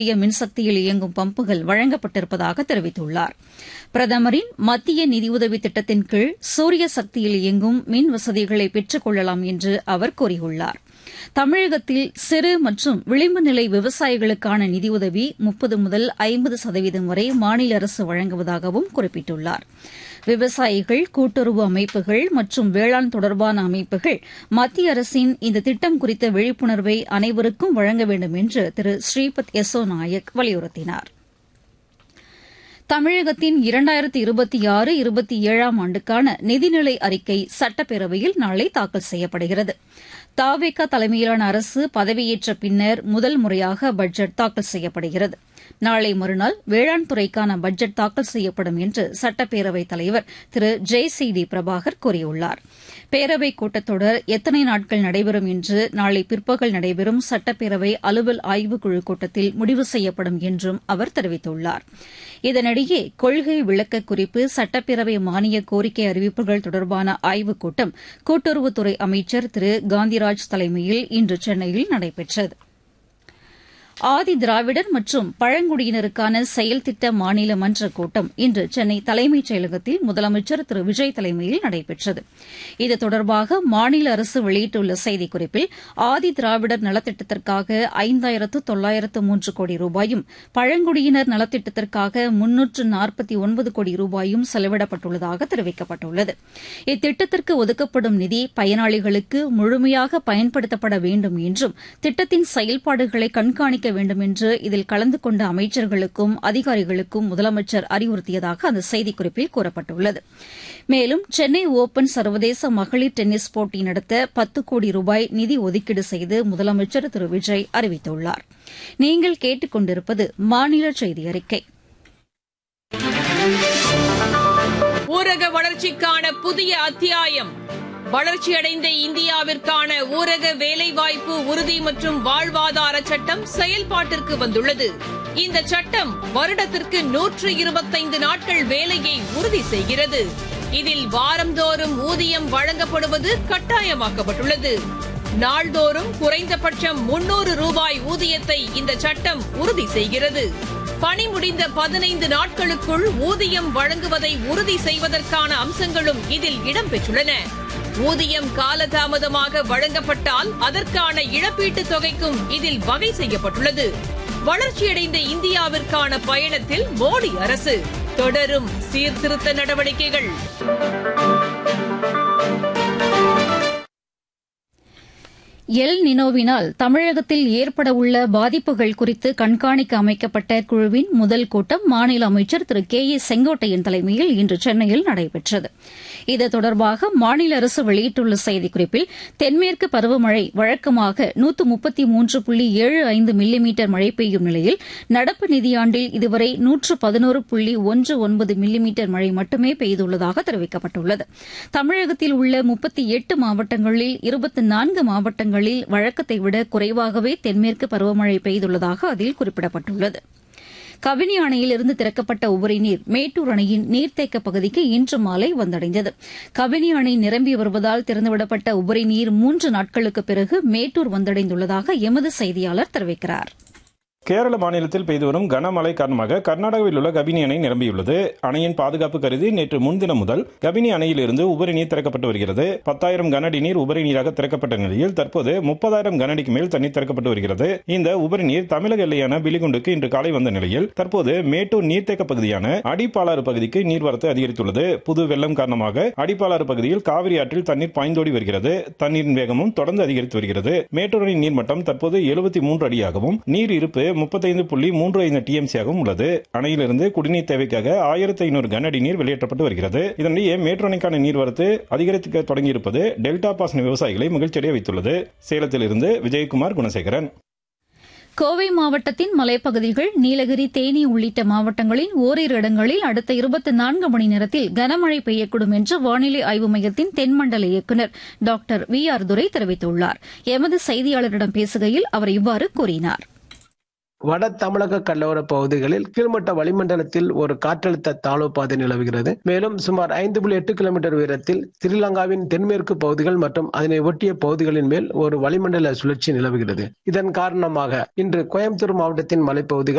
மின்சக்தியில் இயங்கும் பம்புகள் வழங்கப்பட்டிருப்பதாக தெரிவித்துள்ளார் பிரதமரின் மத்திய நிதியுதவி திட்டத்தின் கீழ் சூரிய சக்தியில் இயங்கும் மின் வசதிகளை பெற்றுக் கொள்ளலாம் என்று அவர் கூறியுள்ளார் தமிழகத்தில் சிறு மற்றும் விளிம்பு நிலை விவசாயிகளுக்கான நிதியுதவி முப்பது முதல் ஐம்பது சதவீதம் வரை மாநில அரசு வழங்குவதாகவும் குறிப்பிட்டுள்ளார் விவசாயிகள் கூட்டுறவு அமைப்புகள் மற்றும் வேளாண் தொடர்பான அமைப்புகள் மத்திய அரசின் இந்த திட்டம் குறித்த விழிப்புணர்வை அனைவருக்கும் வழங்க வேண்டும் என்று திரு ஸ்ரீபத் யசோ நாயக் வலியுறுத்தினார் தமிழகத்தின் இரண்டாயிரத்தி இருபத்தி ஆறு இருபத்தி ஏழாம் ஆண்டுக்கான நிதிநிலை அறிக்கை சட்டப்பேரவையில் நாளை தாக்கல் செய்யப்படுகிறது தாவேகா தலைமையிலான அரசு பதவியேற்ற பின்னர் முதல் முறையாக பட்ஜெட் தாக்கல் செய்யப்படுகிறது நாளை மறுநாள் வேளாண் துறைக்கான பட்ஜெட் தாக்கல் செய்யப்படும் என்று சட்டப்பேரவைத் தலைவர் Thiru J C D Prabhakar கூறியுள்ளார் பேரவைக் கூட்டத்தொடர் எத்தனை நாட்கள் நடைபெறும் என்று நாளை பிற்பகல் நடைபெறும் சட்டப்பேரவை அலுவல் ஆய்வுக்குழு கூட்டத்தில் முடிவு செய்யப்படும் என்றும் அவர் தெரிவித்துள்ளார் இதனிடையே கொள்கை விளக்க குறிப்பு சட்டப்பேரவை மானிய கோரிக்கை அறிவிப்புகள் தொடர்பான ஆய்வுக் கூட்டம் கூட்டுறவுத்துறை அமைச்சர் திரு காந்திராஜ் தலைமையில் இன்று சென்னையில் நடைபெற்றது ஆதி திராவிடர் மற்றும் பழங்குடியினருக்கான செயல் திட்ட மாநில மன்ற கூட்டம் இன்று சென்னை தலைமைச் செயலகத்தில் முதலமைச்சர் திரு விஜய் தலைமையில் நடைபெற்றது இது தொடர்பாக மாநில அரசு வெளியிட்டுள்ள செய்திக்குறிப்பில் ஆதி திராவிடர் நலத்திட்டத்திற்காக ஐந்தாயிரத்து தொள்ளாயிரத்து மூன்று கோடி ரூபாயும் பழங்குடியினர் நலத்திட்டத்திற்காக முன்னூற்று நாற்பத்தி ஒன்பது கோடி ரூபாயும் செலவிடப்பட்டுள்ளதாக தெரிவிக்கப்பட்டுள்ளது இத்திட்டத்திற்கு ஒதுக்கப்படும் நிதி பயனாளிகளுக்கு முழுமையாக பயன்படுத்தப்பட வேண்டும் என்றும் திட்டத்தின் செயல்பாடுகளை கண்காணிக்க வேண்டும் என்று இதில் கலந்து கொண்ட அமைச்சர்களுக்கும் அதிகாரிகளுக்கும் முதலமைச்சர் அறிவுறுத்தியதாக அந்த செய்திக்குறிப்பில் கூறப்பட்டுள்ளது மேலும் சென்னை ஓபன் சர்வதேச மகளிர் டென்னிஸ் போட்டி நடத்த பத்து கோடி ரூபாய் நிதி ஒதுக்கீடு செய்து முதலமைச்சர் திரு விஜய் அறிவித்துள்ளார் நீங்கள் கேட்டுக் கொண்டிருப்பது மாநில செய்தி அறிக்கை ஊரக வளர்ச்சிக்கான புதிய அத்தியாயம் வளர்ச்சியடைந்த இந்தியாவிற்கான ஊரக வேலைவாய்ப்பு உறுதி மற்றும் வாழ்வாதார சட்டம் செயல்பாட்டிற்கு வந்துள்ளது இந்த சட்டம் வருடத்திற்கு நூற்று இருபத்தைந்து நாட்கள் வேலையை உறுதி செய்கிறது இதில் வாரந்தோறும் ஊதியம் வழங்கப்படுவது கட்டாயமாக்கப்பட்டுள்ளது நாள்தோறும் குறைந்தபட்சம் முன்னூறு ரூபாய் ஊதியத்தை இந்த சட்டம் உறுதி செய்கிறது பணி முடிந்த பதினைந்து நாட்களுக்குள் ஊதியம் வழங்குவதை உறுதி செய்வதற்கான அம்சங்களும் இதில் இடம்பெற்றுள்ளன ஊதியம் காலதாமதமாக வழங்கப்பட்டால் அதற்கான இழப்பீட்டுத் தொகைக்கும் இதில் வகை செய்யப்பட்டுள்ளது வளர்ச்சியடைந்த இந்தியாவிற்கான பயணத்தில் மோடி அரசு தொடரும் சீர்திருத்த நடவடிக்கைகள் எல் நினோவினால் தமிழகத்தில் ஏற்படவுள்ள பாதிப்புகள் குறித்து கண்காணிக்க அமைக்கப்பட்ட குழுவின் முதல் கூட்டம் மாநில அமைச்சர் திரு கே ஏ செங்கோட்டையன் தலைமையில் இன்று சென்னையில் நடைபெற்றது இது தொடர்பாக மாநில அரசு வெளியிட்டுள்ள செய்திக்குறிப்பில் தென்மேற்கு பருவமழை வழக்கமாக நூற்று முப்பத்தி மூன்று புள்ளி ஏழு ஐந்து மில்லிமீட்டர் மழை பெய்யும் நிலையில் நடப்பு நிதியாண்டில் இதுவரை நூற்று பதினோரு புள்ளி ஒன்று ஒன்பது மில்லிமீட்டர் மழை மட்டுமே பெய்துள்ளதாக தெரிவிக்கப்பட்டுள்ளது தமிழகத்தில் உள்ள முப்பத்தி எட்டு மாவட்டங்களில் இருபத்தி நான்கு மாவட்டங்களில் வழக்கத்தை விட குறைவாகவே தென்மேற்கு பருவமழை பெய்துள்ளதாக அதில் குறிப்பிடப்பட்டுள்ளது கபினி அணையிலிருந்து திறக்கப்பட்ட உபரி நீர் மேட்டூர் அணையின் நீர்த்தேக்க பகுதிக்கு இன்று மாலை வந்தடைந்தது கபினி அணை நிரம்பி வருவதால் திறந்துவிடப்பட்ட உபரி நீர் மூன்று நாட்களுக்கு பிறகு மேட்டூர் வந்தடைந்துள்ளதாக எமது செய்தியாளர் தெரிவிக்கிறார் கேரள மாநிலத்தில் பெய்து வரும் கனமழை காரணமாக கர்நாடகாவில் உள்ள கபினி அணை நிரம்பியுள்ளது அணையின் பாதுகாப்பு கருதி நேற்று முன்தினம் முதல் கபினி அணையிலிருந்து உபரி நீர் திறக்கப்பட்டு வருகிறது பத்தாயிரம் கனஅடி நீர் உபரி நீராக திறக்கப்பட்ட நிலையில் தற்போது முப்பதாயிரம் கனஅடிக்கு மேல் தண்ணீர் திறக்கப்பட்டு வருகிறது இந்த உபரி நீர் தமிழக எல்லையான பிலிகுண்டுக்கு இன்று காலை வந்த நிலையில் தற்போது மேட்டூர் நீர்த்தேக்க பகுதியான அடிப்பாலாறு பகுதிக்கு நீர்வரத்து அதிகரித்துள்ளது புது வெள்ளம் காரணமாக அடிப்பாலாறு பகுதியில் காவிரி ஆற்றில் தண்ணீர் பாய்ந்தோடி வருகிறது தண்ணீரின் வேகமும் தொடர்ந்து அதிகரித்து வருகிறது மேட்டூர் அணை நீர்மட்டம் தற்போது எழுபத்தி மூன்று அடியாகவும் நீர் இருப்பு முப்பத்தைந்து புள்ளி மூன்று ஐந்து டிஎம்சியாகவும் உள்ளது அணையிலிருந்து குடிநீர் தேவைக்காக ஆயிரத்தி ஐநூறு கன அடி நீர் வெளியேற்றப்பட்டு வருகிறது இதனிடையே மேட்டூர் அணைக்கான நீர்வரத்து அதிகரிக்க தொடங்கியிருப்பது டெல்டா பாசன விவசாயிகளை மகிழ்ச்சியடைய வைத்துள்ளது சேலத்திலிருந்து விஜயகுமார் குணசேகரன் கோவை மாவட்டத்தின் மலைப்பகுதிகள் நீலகிரி தேனி உள்ளிட்ட மாவட்டங்களின் ஓரிரு இடங்களில் அடுத்த இருபத்தி நான்கு மணி நேரத்தில் கனமழை பெய்யக்கூடும் என்று வானிலை ஆய்வு மையத்தின் தென்மண்டல இயக்குநர் டாக்டர் வி ஆர் துரை தெரிவித்துள்ளார் எமது செய்தியாளரிடம் பேசுகையில் அவர் இவ்வாறு கூறினார் வட தமிழக கடலோர பகுதிகளில் கீழ்மட்ட வளிமண்டலத்தில் ஒரு காற்றழுத்த தாழ்வு பாதை நிலவுகிறது மேலும் சுமார் ஐந்து புள்ளி எட்டு கிலோமீட்டர் உயரத்தில் ஸ்ரீலங்காவின் தென்மேற்கு பகுதிகள் மற்றும் அதனை ஒட்டிய பகுதிகளின் மேல் ஒரு வளிமண்டல சுழற்சி நிலவுகிறது இதன் காரணமாக இன்று கோயம்புத்தூர் மாவட்டத்தின் மலைப்பகுதிகள்